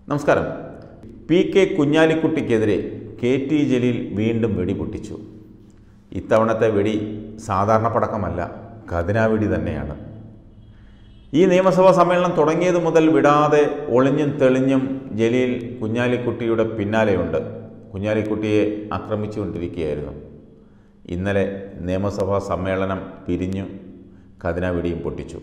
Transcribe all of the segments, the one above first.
നമസ്കാരം P K കുഞ്ഞാലിക്കുട്ടിക്കെതിരെ K T Jaleel വീണ്ടും വെടി പൊട്ടിച്ചു ഇത്തവണത്തെ വെടി സാധാരണ പടക്കമല്ല ഖതിനാവെടി തന്നെയാണ് ഈ നിയമസഭാ സമ്മേളനം തുടങ്ങിയത് മുതൽ വിടാതെ ഒളിഞ്ഞും തെളിഞ്ഞും ജലീൽ കുഞ്ഞാലിക്കുട്ടിയുടെ പിന്നാലെയുണ്ട് കുഞ്ഞാലിക്കുട്ടിയെ ആക്രമിച്ചുകൊണ്ടിരിക്കുകയായിരുന്നു ഇന്നലെ നിയമസഭാ സമ്മേളനം പിരിഞ്ഞു ഖതിനാവെടിയും പൊട്ടിച്ചു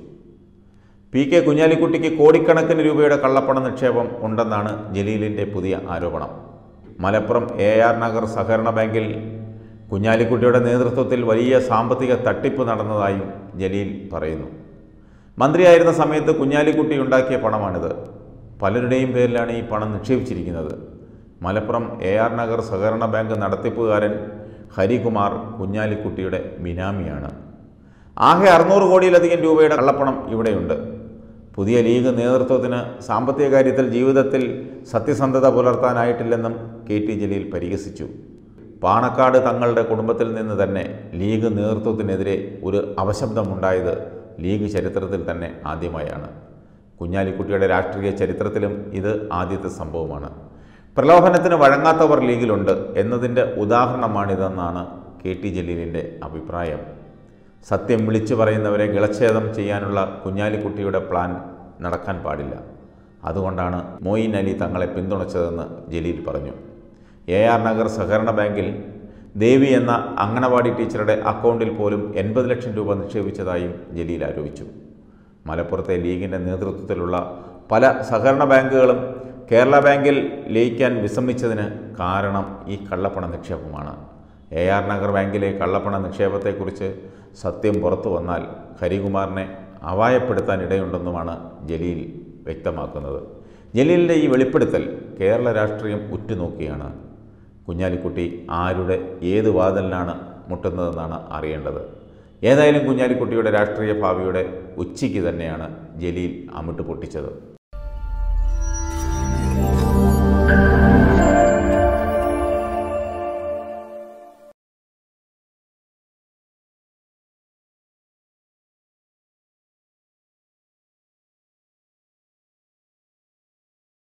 പി കെ കുഞ്ഞാലിക്കുട്ടിക്ക് കോടിക്കണക്കിന് രൂപയുടെ കള്ളപ്പണ നിക്ഷേപം ഉണ്ടെന്നാണ് ജലീലിൻ്റെ പുതിയ ആരോപണം മലപ്പുറം എ ആർ നഗർ സഹകരണ ബാങ്കിൽ കുഞ്ഞാലിക്കുട്ടിയുടെ നേതൃത്വത്തിൽ വലിയ സാമ്പത്തിക തട്ടിപ്പ് നടന്നതായും ജലീൽ പറയുന്നു മന്ത്രിയായിരുന്ന സമയത്ത് കുഞ്ഞാലിക്കുട്ടി ഉണ്ടാക്കിയ പണമാണിത് പലരുടെയും പേരിലാണ് ഈ പണം നിക്ഷേപിച്ചിരിക്കുന്നത് മലപ്പുറം എ ആർ നഗർ സഹകരണ ബാങ്ക് നടത്തിപ്പുകാരൻ ഹരികുമാർ കുഞ്ഞാലിക്കുട്ടിയുടെ ബിനാമിയാണ് ആകെ അറുന്നൂറ് കോടിയിലധികം രൂപയുടെ കള്ളപ്പണം ഇവിടെയുണ്ട് പുതിയ ലീഗ് നേതൃത്വത്തിന് സാമ്പത്തിക കാര്യത്തിൽ ജീവിതത്തിൽ സത്യസന്ധത പുലർത്താനായിട്ടില്ലെന്നും കെ ടി ജലീൽ പരിഹസിച്ചു പാണക്കാട് തങ്ങളുടെ കുടുംബത്തിൽ നിന്ന് തന്നെ ലീഗ് നേതൃത്വത്തിനെതിരെ ഒരു അപശബ്ദമുണ്ടായത് ലീഗ് ചരിത്രത്തിൽ തന്നെ ആദ്യമായാണ് കുഞ്ഞാലിക്കുട്ടിയുടെ രാഷ്ട്രീയ ചരിത്രത്തിലും ഇത് ആദ്യത്തെ സംഭവമാണ് പ്രലോഭനത്തിന് വഴങ്ങാത്തവർ ലീഗിലുണ്ട് എന്നതിൻ്റെ ഉദാഹരണമാണിതെന്നാണ് കെ ടി ജലീലിൻ്റെ അഭിപ്രായം സത്യം വിളിച്ചു പറയുന്നവരെ ഗളച്ഛേദം ചെയ്യാനുള്ള കുഞ്ഞാലിക്കുട്ടിയുടെ പ്ലാൻ നടക്കാൻ പാടില്ല അതുകൊണ്ടാണ് മോയിൻ അലി തങ്ങളെ പിന്തുണച്ചതെന്ന് ജലീൽ പറഞ്ഞു എ ആർ നഗർ സഹകരണ ബാങ്കിൽ ദേവി എന്ന അങ്കണവാടി ടീച്ചറുടെ അക്കൗണ്ടിൽ പോലും എൺപത് ലക്ഷം രൂപ നിക്ഷേപിച്ചതായും ജലീൽ ആരോപിച്ചു മലപ്പുറത്തെ ലീഗിൻ്റെ നേതൃത്വത്തിലുള്ള പല സഹകരണ ബാങ്കുകളും കേരള ബാങ്കിൽ ലയിക്കാൻ വിസമ്മതിച്ചതിന് കാരണം ഈ കള്ളപ്പണ നിക്ഷേപമാണ് എ ആർ നഗർ ബാങ്കിലെ കള്ളപ്പണ നിക്ഷേപത്തെക്കുറിച്ച് സത്യം പുറത്തു വന്നാൽ ഹരികുമാറിനെ അപായപ്പെടുത്താൻ ഇടയുണ്ടെന്നുമാണ് ജലീൽ വ്യക്തമാക്കുന്നത് ജലീലിൻ്റെ ഈ വെളിപ്പെടുത്തൽ കേരള രാഷ്ട്രീയം ഉറ്റുനോക്കിയാണ് കുഞ്ഞാലിക്കുട്ടി ആരുടെ ഏത് വാതിലിനാണ് മുട്ടുന്നതെന്നാണ് അറിയേണ്ടത് ഏതായാലും കുഞ്ഞാലിക്കുട്ടിയുടെ രാഷ്ട്രീയ ഭാവിയുടെ ഉച്ചയ്ക്ക് തന്നെയാണ് ജലീൽ അമിട്ട് പൊട്ടിച്ചത്